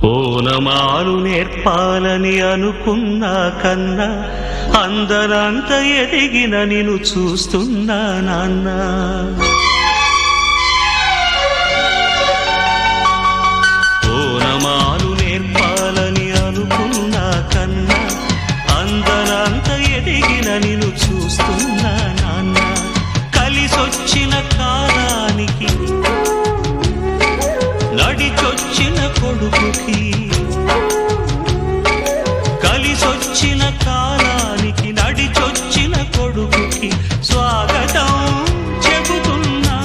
ఓనమాలు నేర్పాలని అనుకున్నా కన్నా అందరంత ఎదిగిన నిన్ను చూస్తున్నా నాన్న ఓనమాలు నేర్పాలని అనుకున్నా కన్నా అందరంత ఎదిగిన నిన్ను చూస్తున్నా నాన్న కలిసొచ్చిన కాలానికి నడిచొచ్చిన కొడుకుకి కలిసొచ్చిన కాలానికి నడిచొచ్చిన కొడుకుకి స్వాగతం చెబుతున్నా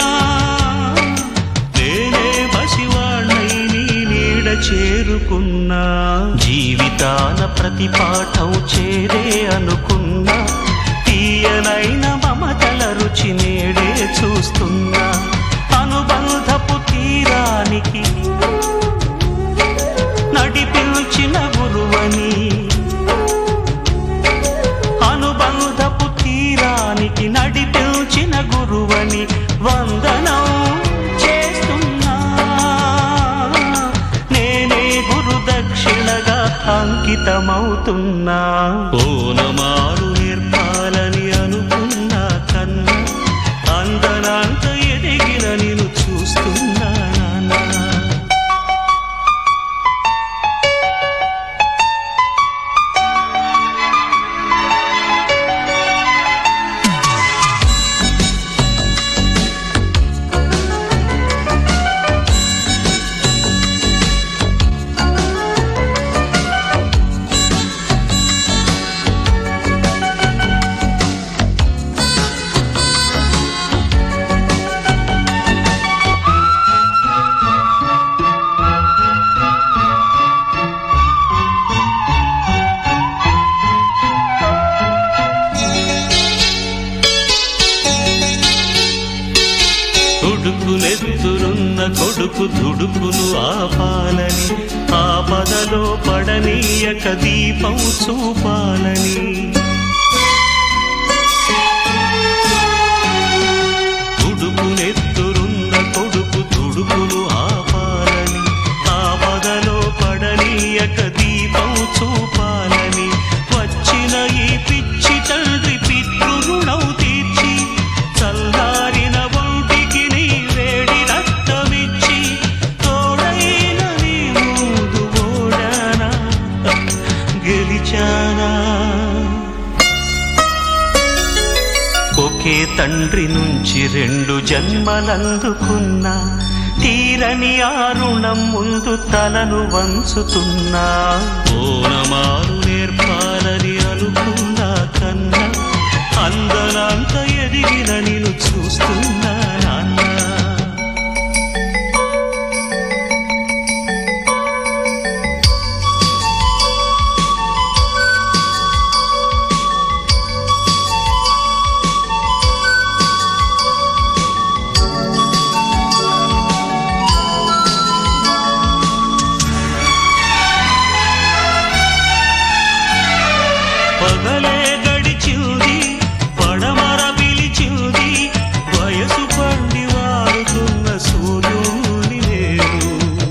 నేనే పసివాణ్ణై నీ నీడ చేరుకున్నా జీవితాన ప్రతి పాఠం చేరే అనుకున్నా తీయనైన మమతల రుచి నేడే చూస్తున్నా అనుబంధపు తీరానికి నడిపించిన గురువని అనుబంధపు తీరానికి నడిపించిన గురువని వందనం చేస్తున్నా నేనే గురు దక్షిణగా అంకితమవుతున్నా ఓనమాలు నేర్పాలని అనుకున్నా కన్నా అందనంత ఎదిగిన నేను చూస్తున్నా నాన్నా తుడుకులెత్తురున్న కొడుకు దుడుకులు ఆపాలని ఆపదలో పడనీయక దీపం చూపాలని తుడుకులెత్తురున్న కొడుకు దుడుకులు ఆపాలని ఆపదలో పడనీయక దీపం చూపాలని వచ్చిన ఈ పిచ్చి తండ్రి పితృరుణం తీర్చి చల్లారిన ఒంటికి నీ వేడి రక్తమిచ్చి తోడైన నీ ముందు ఓడానా గెలిచానా ఒకే తండ్రి నుంచి రెండు జన్మలందుకున్నా తీరని ఆ రుణం ముందు తలను వంచుతున్నా ఓనమాలు నేర్పాలని అనుకున్నా కన్నా అందనంత ఎదిగిన నేను చూస్తున్నా నాన్న పగలే గడిచింది పడమర పిలిచింది వయసు పండి వారుతున్న సూర్యుని నేను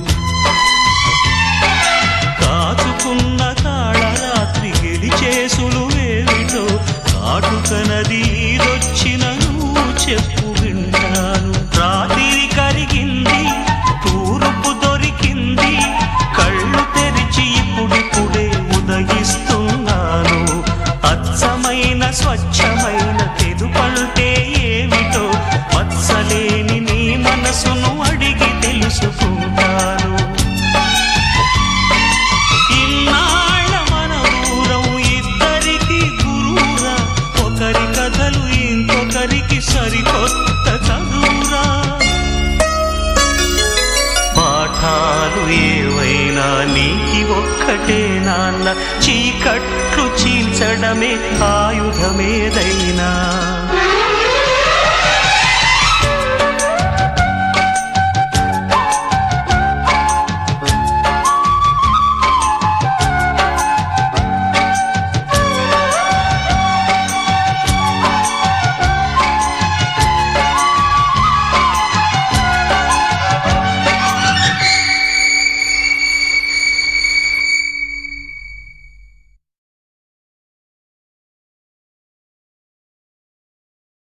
కాచుకున్న కాళరాత్రి గెలిచేసులు వేవిటో కాటుక నది ఈదొచ్చిన నువ్వు చెప్పు వింటాను రాత్రి కరిగింది తూర్పు దొరికింది కళ్ళు తెరిచి ఇప్పుడిప్పుడే ఉదయిస్తున్నాను అచ్చమైన స్వచ్ఛమైన తెలుపంటే ఏమిటో మత్సలేని నీ మనసును అడిగి తెలుసుకుంటాను ఇన్నాళ్ళ మన దూరం ఇద్దరికి గురువురా ఒకరి కథలు ఇంకొకరికి సరికొత్త చదువురా పాఠాలు ఏవైనా నీకి ఒక్కటే నాన్న చీకట్లు చీల్చడమే ఆయుధమేదైనా